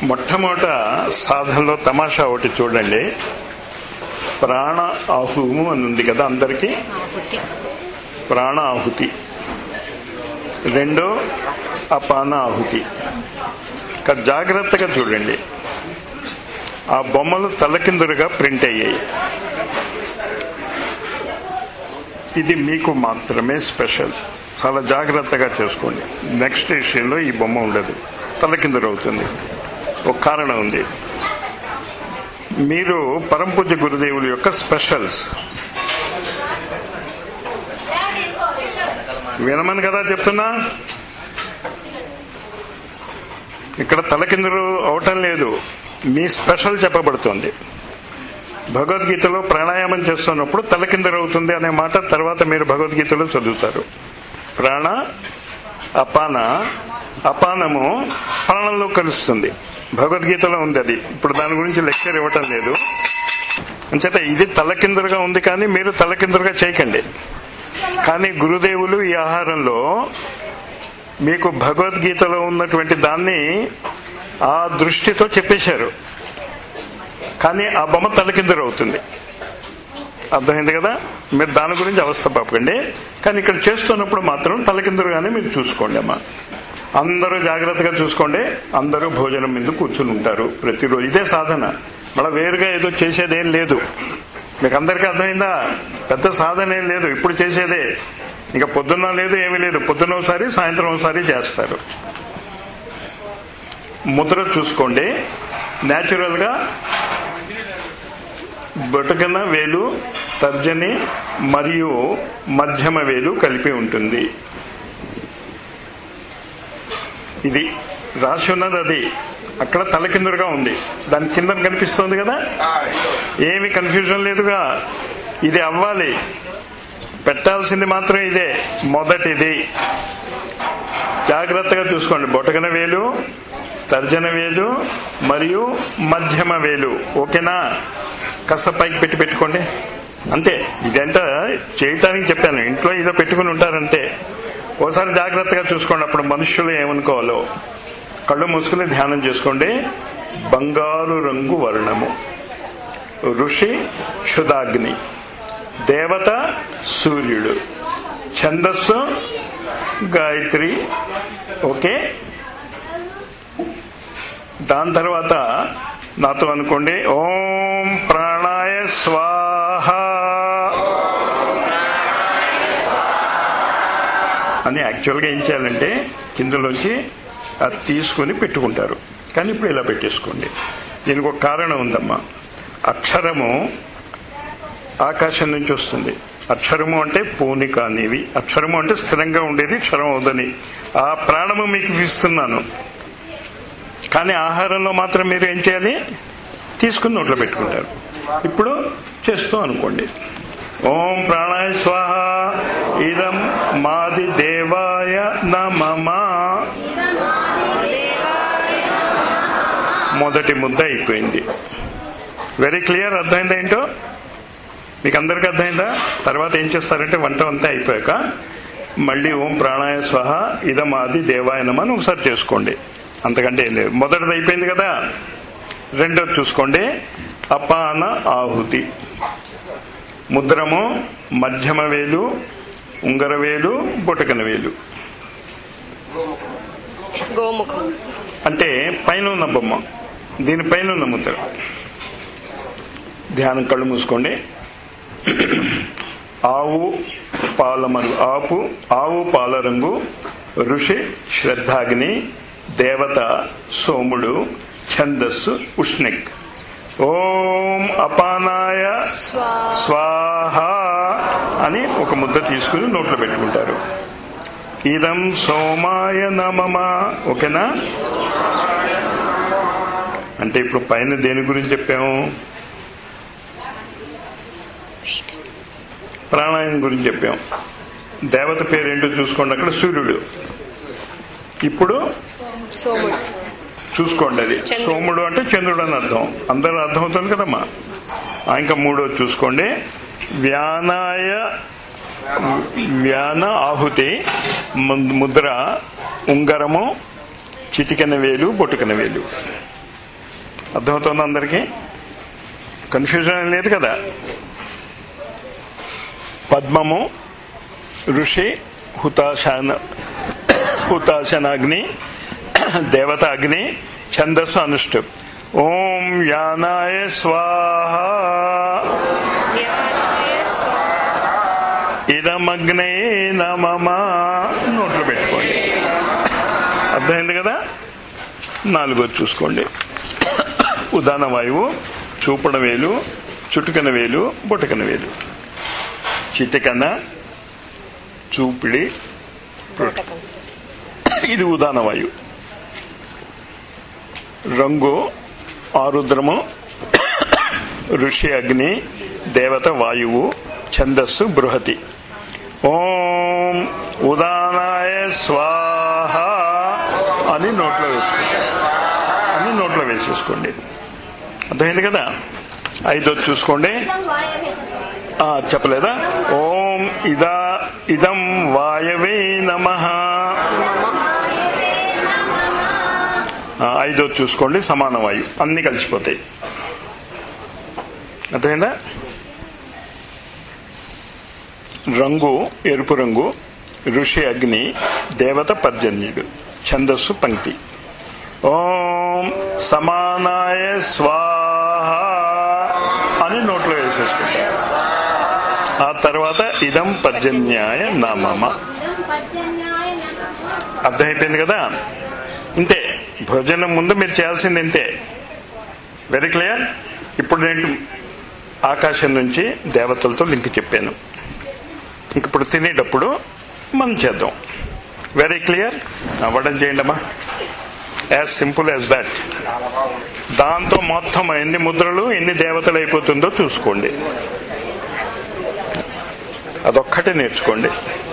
మొట్టమొదట సాధనలో తమాషా ఒకటి చూడండి ప్రాణ ఆహుము అని ఉంది కదా అందరికీ ఆహుతి ప్రాణ ఆహుతి రెండో అపాన ఆహుతి ఇక జాగ్రత్తగా చూడండి ఆ బొమ్మలు తలకిందులుగా ప్రింట్ అయ్యాయి ఇది మీకు మాత్రమే స్పెషల్ చాలా జాగ్రత్తగా చేసుకోండి నెక్స్ట్ విషయంలో ఈ బొమ్మ ఉండదు తలకిందులు అవుతుంది ఒక కారణం ఉంది మీరు పరంపూజ్య గురుదేవుల యొక్క స్పెషల్స్ వినమని కదా చెప్తున్నా ఇక్కడ తలకిందులు అవటం లేదు మీ స్పెషల్ చెప్పబడుతోంది భగవద్గీతలో ప్రాణాయామం చేస్తున్నప్పుడు తలకిందులు అవుతుంది అనే మాట తర్వాత మీరు భగవద్గీతలో చదువుతారు ప్రాణ అపాన అపానము ప్రాణంలో కలుస్తుంది భగవద్గీతలో ఉంది అది ఇప్పుడు దాని గురించి లెక్చర్ ఇవ్వటం లేదు అంచేత ఇది తలకిందులుగా ఉంది కానీ మీరు తలకిందులుగా చేయకండి కానీ గురుదేవులు ఈ ఆహారంలో మీకు భగవద్గీతలో ఉన్నటువంటి దాన్ని ఆ దృష్టితో చెప్పేశారు కానీ ఆ బొమ్మ తలకిందులు అవుతుంది అర్థమైంది కదా మీరు దాని గురించి అవస్థ పాపకండి కానీ ఇక్కడ చేస్తున్నప్పుడు మాత్రం తలకిందులుగానే మీరు చూసుకోండి అమ్మా అందరూ జాగ్రత్తగా చూసుకోండి అందరూ భోజనం మీద కూర్చుని ఉంటారు ప్రతిరోజు ఇదే సాధన మళ్ళీ వేరుగా ఏదో చేసేదేం లేదు మీకు అందరికీ అర్థమైందా పెద్ద సాధన ఏం లేదు ఇప్పుడు చేసేదే ఇంకా పొద్దున్న లేదు ఏమీ లేదు పొద్దున్న ఒకసారి సాయంత్రం ఒకసారి చేస్తారు ముద్ర చూసుకోండి న్యాచురల్ గా బొటకన వేలు తర్జని మరియు మధ్యమ వేలు కలిపి ఉంటుంది ఇది రాసి ఉన్నది అది అక్కడ తలకిందులుగా ఉంది దాని కింద కనిపిస్తోంది కదా ఏమి కన్ఫ్యూజన్ లేదుగా ఇది అవ్వాలి పెట్టాల్సింది మాత్రం ఇదే మొదటిది జాగ్రత్తగా చూసుకోండి బొటకన వేలు తర్జన వేలు మరియు మధ్యమ వేలు ఓకేనా కస పైకి పెట్టి పెట్టుకోండి అంతే ఇదంతా చేయటానికి చెప్పాను ఇంట్లో ఇదో పెట్టుకుని ఉంటారంతే ఓసారి జాగ్రత్తగా చూసుకోండి అప్పుడు మనుషులు ఏమనుకోవాలో కళ్ళు మూసుకుని ధ్యానం చేసుకోండి బంగారు రంగు వర్ణము ఋషి క్షుదాగ్ని దేవత సూర్యుడు ఛందస్సు గాయత్రి ఓకే దాని తర్వాత నాతో అనుకోండి ఓం ప్రాణాయ స్వాహ అని యాక్చువల్గా ఏం చేయాలంటే కిందలోంచి అది తీసుకుని పెట్టుకుంటారు కానీ ఇప్పుడు ఇలా పెట్టేసుకోండి దీనికి ఒక కారణం ఉందమ్మా అక్షరము ఆకాశం నుంచి వస్తుంది అక్షరము అంటే పూనిక అనేవి అక్షరము అంటే స్థిరంగా ఉండేది క్షరం అవుదని ఆ ప్రాణము మీకు ఇస్తున్నాను కానీ ఆహారంలో మాత్రం మీరు ఏం చేయాలి తీసుకుని నోట్లో పెట్టుకుంటారు ఇప్పుడు చేస్తూ అనుకోండి ఓం ప్రాణాయ స్వాహ ఇదం మాది దేవాయ నమమా మొదటి ముద్ద అయిపోయింది వెరీ క్లియర్ అర్థమైందా ఏంటో మీకు అందరికీ అర్థమైందా తర్వాత ఏం చేస్తారంటే వంట అంతా అయిపోయాక మళ్ళీ ఓం ప్రాణాయ స్వహ ఇదమాది దేవాయనం అని ఒకసారి చేసుకోండి అంతకంటే ఏం లేదు మొదటిది అయిపోయింది కదా రెండోది చూసుకోండి అపాన ఆహుతి ముద్రము మధ్యమ వేలు ఉంగర వేలు బుటకన వేలు గోముఖం అంటే పైన ఉన్న బొమ్మ దీనిపైన ఉన్న ముద్ర ధ్యానం కళ్ళు మూసుకోండి ఆవు పాలమరు ఆపు ఆవు పాలరంగు ఋషి శ్రద్ధాగ్ని దేవత సోముడు ఛందస్సు ఉష్ణిక్ ఓం అపానాయ స్వాహ అని ఒక ముద్ద తీసుకుని నోట్లో పెట్టుకుంటారు ఇదం సోమాయ నమమ ఓకేనా అంటే ఇప్పుడు పైన దేని గురించి చెప్పాము ప్రాణాయామం గురించి చెప్పాం దేవత పేరు ఏంటో చూసుకోండి అక్కడ సూర్యుడు ఇప్పుడు సోముడు చూసుకోండి అది చంద్రుడు. సోముడు అంటే చంద్రుడు అని అర్థం అందరూ అర్థమవుతుంది కదమ్మా ఆ, ఇంకా మూడో చూసుకోండి వ్యానాయ వ్యాన ఆహుతి ము- ముద్ర ఉంగరము చిటికెన వేలు బొట్టుకన వేలు అర్థమవుతుంది అందరికీ కన్ఫ్యూజన్ ఏం లేదు కదా పద్మము ఋషి హుతాశాన హుతాశనాగ్ని దేవత అగ్ని ఛందస్సు అనుష్టు ఓం యానాయ స్వాహ ధ్యానాయ స్వాహ ఇదమగ్నే నమమ నోట్లో పెట్టుకోండి అర్థమైంది కదా నాలుగోది చూసుకోండి ఉదాన వాయువు చూపడ వేలు చుట్టుకన వేలు బొటకన వేలు చిటికన చూపిడి పుటకం ఇది ఉదాన వాయువు రంగు ఆరుద్రము ఋషి అగ్ని దేవత వాయువు ఛందస్సు బృహతి ఓం ఉదానాయ స్వాహ అని నోట్లో వేసుకోండి అని నోట్లో వేసేసుకోండి అర్థమైంది కదా ఐదో చూసుకోండి ఆ, చెప్పలేదా ఓం ఇదా ఇదం వాయవే నమ ఐదో చూసుకోండి సమాన వాయు అన్ని కలిసిపోతాయి అర్థమైందా రంగు ఎరుపు రంగు ఋషి అగ్ని దేవత పర్జన్యుడు ఛందస్సు పంక్తి ఓం సమానాయ స్వాహ అని నోట్లో వేసేసుకుంటాం ఆ తర్వాత ఇదం పర్జన్యాయ నామమ అర్థమైపోయింది కదా ఇంతే భోజనం ముందు మీరు చేయాల్సింది ఇంతే వెరీ క్లియర్ ఇప్పుడు నేను ఆకాశం నుంచి దేవతలతో లింక్ చెప్పాను ఇంక ఇప్పుడు తినేటప్పుడు మనం చేద్దాం వెరీ క్లియర్ అవ్వడం చేయండమ్మా యాజ్ సింపుల్ యాజ్ దట్ దాంతో మొత్తం ఎన్ని ముద్రలు ఎన్ని దేవతలు అయిపోతుందో చూసుకోండి అదొక్కటే నేర్చుకోండి